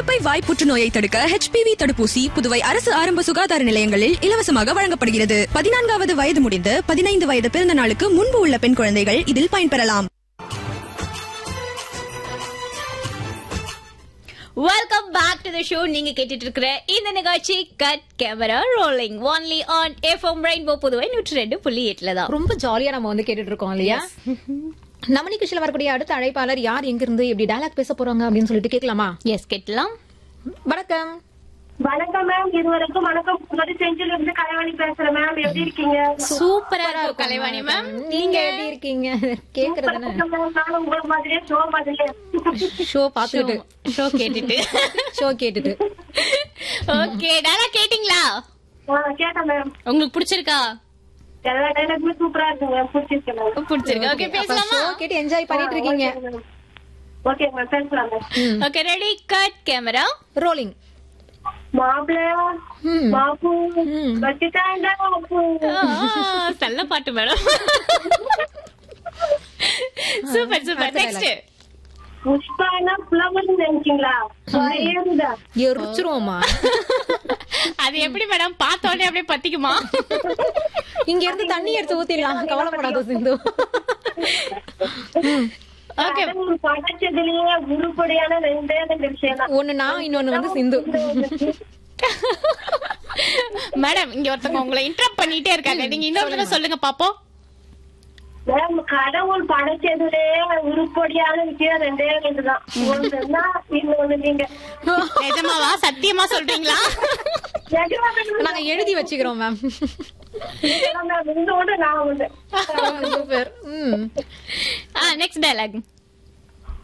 கர்ப்பப்பை வாய் புற்றுநோயை தடுக்க ஹெச்பிவி தடுப்பூசி புதுவை அரசு ஆரம்ப சுகாதார நிலையங்களில் இலவசமாக வழங்கப்படுகிறது பதினான்காவது வயது முடிந்து பதினைந்து வயது பிறந்த நாளுக்கு முன்பு உள்ள பெண் குழந்தைகள் இதில் பயன்பெறலாம் welcome back to the show நீங்க கேட்டுட்டு இருக்கிற இந்த நிகழ்ச்சி cut camera rolling only on FM rainbow Puduvai நூற்றி ரெண்டு புள்ளி எட்டுல தான் ரொம்ப ஜாலியா நம்ம வந்து கேட்டுட்டு இருக்கோம் இல்லையா நம்ம நிகழ்ச்சியில வரக்கூடிய அடுத்த அழைப்பாளர் யார் எங்க இருந்து எப்படி டயலாக் பேச போறாங்க அப்படின்னு சொல்லிட்டு கேட்கலாமா எஸ் கேட்கலாம் வணக்கம் வணக்கம் மேம் இதுவரைக்கும் வணக்கம் முதல் செஞ்சில இருந்து கலைவாணி பேசுறேன் மேம் எப்படி இருக்கீங்க சூப்பரா இருக்கும் கலைவாணி மேம் நீங்க எப்படி இருக்கீங்க கேக்குறது தானே வணக்கம் ma'am. நானும் உங்களை மாதிரியே ஷோ மாதிரியே ஷோ பாத்துட்டு ஷோ கேட்டுட்டு ஷோ கேட்டுட்டு ஓகே டேரா கேட்டிங்களா ஆ, கேட்டேன் மேம் உங்களுக்கு பிடிச்சிருக்கா எல்லா டைலாக்குமே சூப்பரா இருக்கு மேம் பிடிச்சிருக்கு மேம் பிடிச்சிருக்கு ஓகே பேசலாமா ஷோ கேட்டு என்ஜாய் பண்ணிட்டு இருக்கீங்க ஓகே மேம் பேசலாம் ma'am okay ready cut camera rolling மாப்பிள்ள ம். பாப்பு ம். வச்சுட்டாண்டா பாப்பு நல்ல பாட்டு மேடம் சூப்பர் சூப்பர் நெக்ஸ்ட் புஷ்பானா புலவர் நினைச்சீங்களா வரையறதா எரிச்சிருவோமா அது எப்படி மேடம் பார்த்த உடனே அப்படியே பத்திக்குமா இங்க இருந்து தண்ணி எடுத்து ஊத்திடலாம் கவலைப்படாத சிந்து ஓகே கடவுள் படைச்சதுலயே உருப்படியான ரெண்டே ரெண்டு விஷயம் தான் ஒண்ணு நான் இன்னொன்னு வந்து சிந்து மேடம் இங்க ஒருத்தவங்க உங்களை இன்டரப்ட் பண்ணிட்டே இருக்காங்க நீங்க இன்னொரு தடவை சொல்லுங்க பாப்போம் மேம் கடவுள் படைச்சதுலயே உருப்படியான விஷயம் ரெண்டே ரெண்டு தான் ஒண்ணுன்னா இன்னொன்னு நீங்க நிஜமாவா சத்தியமா சொல்றீங்களா நிஜமா மேம், நாங்க எழுதி வச்சுக்கிறோம் மேம் நிஜமா மேம், இந்த ஒண்ணு நான் ஒண்ணு சூப்பர் ம் நெக்ஸ்ட் டயலாக்